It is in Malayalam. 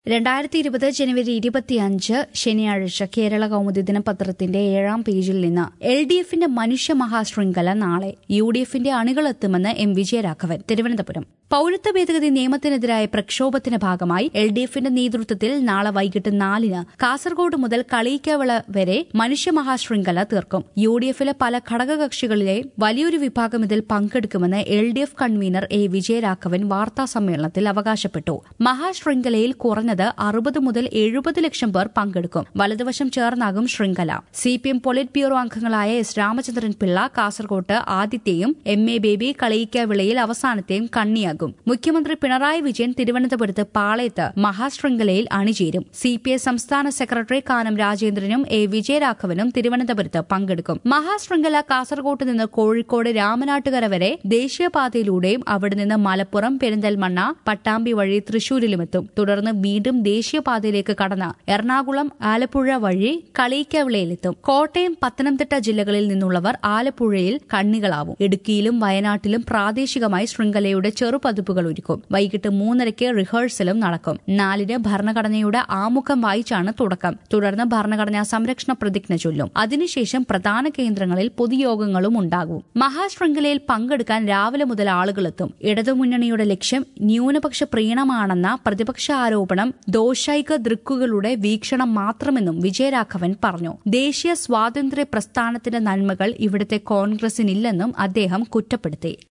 രണ്ടായിരത്തി ഇരുപത് ജനുവരി ഇരുപത്തിയഞ്ച് ശനിയാഴ്ച കേരള കൗമുദി ദിനപത്രത്തിന്റെ ഏഴാം പേജിൽ നിന്ന് എൽ ഡി എഫിന്റെ മനുഷ്യ മഹാശൃംഖല നാളെ യു ഡി എഫിന്റെ അണികളെത്തുമെന്ന് എം വിജയരാഘവൻ തിരുവനന്തപുരം പൌരത്വ ഭേദഗതി നിയമത്തിനെതിരായ പ്രക്ഷോഭത്തിന്റെ ഭാഗമായി എൽ ഡി എഫിന്റെ നേതൃത്വത്തിൽ നാളെ വൈകിട്ട് നാലിന് കാസർഗോഡ് മുതൽ കളീക്കവിള വരെ മനുഷ്യ മഹാശൃംഖല തീർക്കും യു ഡി എഫിലെ പല ഘടകകക്ഷികളിലെ വലിയൊരു വിഭാഗം ഇതിൽ പങ്കെടുക്കുമെന്ന് L D F convener A Vijayaraghavan വാർത്താസമ്മേളനത്തിൽ അവകാശപ്പെട്ടു മഹാശൃംഖലയിൽ കുറഞ്ഞത് അറുപത് മുതൽ എഴുപത് ലക്ഷം പേർ പങ്കെടുക്കും വലതുവശം ചേർന്നാകും ശൃംഖല C P M polit bureau അംഗങ്ങളായ എസ് രാമചന്ദ്രൻ പിള്ള കാസർകോട്ട് ആദ്യത്തെയും എം എ ബേബി കളയിക്കാവിളയിൽ അവസാനത്തെയും കണ്ണിയാകും മുഖ്യമന്ത്രി പിണറായി വിജയൻ തിരുവനന്തപുരത്ത് പാളയത്ത് മഹാശൃംഖലയിൽ അണിചേരും സി പി ഐ സംസ്ഥാന സെക്രട്ടറി കാനം രാജേന്ദ്രനും എ വിജയരാഘവനും തിരുവനന്തപുരത്ത് പങ്കെടുക്കും മഹാശൃംഖല കാസർകോട്ട് നിന്ന് കോഴിക്കോട് രാമനാട്ടുകര വരെ ദേശീയപാതയിലൂടെയും അവിടെ നിന്ന് മലപ്പുറം പെരിന്തൽമണ്ണ പട്ടാമ്പി വഴി തൃശൂരിലുമെത്തും തുടർന്ന് വീണ്ടും ദേശീയപാതയിലേക്ക് കടന്ന് എറണാകുളം ആലപ്പുഴ വഴി കളീക്കവിളയിലെത്തും കോട്ടയം പത്തനംതിട്ട ജില്ലകളിൽ നിന്നുള്ളവർ ആലപ്പുഴയിൽ കണ്ണികളാവും ഇടുക്കിയിലും വയനാട്ടിലും പ്രാദേശികമായി ശൃംഖലയുടെ ചെറുപതിപ്പുകൾ ഒരുക്കും വൈകിട്ട് മൂന്നരയ്ക്ക് റിഹേഴ്സലും നടക്കും നാലിന് ഭരണഘടനയുടെ ആമുഖം വായിച്ചാണ് തുടക്കം തുടർന്ന് ഭരണഘടനാ സംരക്ഷണ പ്രതിജ്ഞ ചൊല്ലും അതിനുശേഷം പ്രധാന കേന്ദ്രങ്ങളിൽ പൊതുയോഗങ്ങളും ഉണ്ടാകും മഹാശൃംഖലയിൽ പങ്കെടുക്കാൻ രാവിലെ മുതൽ ആളുകളെത്തും ഇടതുമുന്നണിയുടെ ലക്ഷ്യം ന്യൂനപക്ഷ പ്രീണമാണെന്ന പ്രതിപക്ഷ ആരോപണം ദോഷൈക ദൃക്കുകളുടെ വീക്ഷണം മാത്രമെന്നും വിജയരാഘവൻ പറഞ്ഞു ദേശീയ സ്വാതന്ത്ര്യ പ്രസ്ഥാനത്തിന്റെ നന്മകൾ ഇവിടുത്തെ കോൺഗ്രസിനില്ലെന്നും അദ്ദേഹം കുറ്റപ്പെടുത്തി